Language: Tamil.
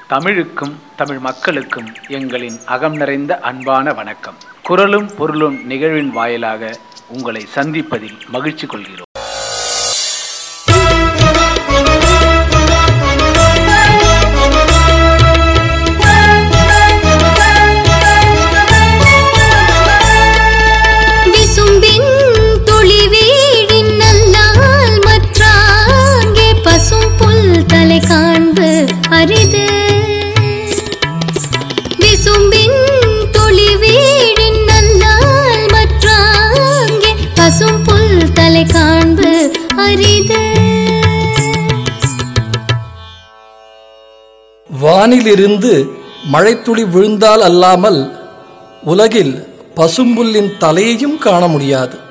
தமிழுக்கும் தமிழ் மக்களுக்கும் எங்களின் அகம் நிறைந்த அன்பான வணக்கம் குரலும் பொருளும் நிகழ்வின் வாயிலாக உங்களை சந்திப்பதில் மகிழ்ச்சி கொள்கிறோம் விசும்பின் துளி வீழின் நல்லால் மற்றாங்கே பசும் புல் தலை காண்பு அரிது விசும்பின் துளி வீழின் நல்லால் மற்றாங்கே பசும் புல் தலை காண்பு அரிது வானிலிருந்து மழைத்துளி விழுந்தால் அல்லாமல் உலகில் பசும்புல்லின் தலையையும் காண முடியாது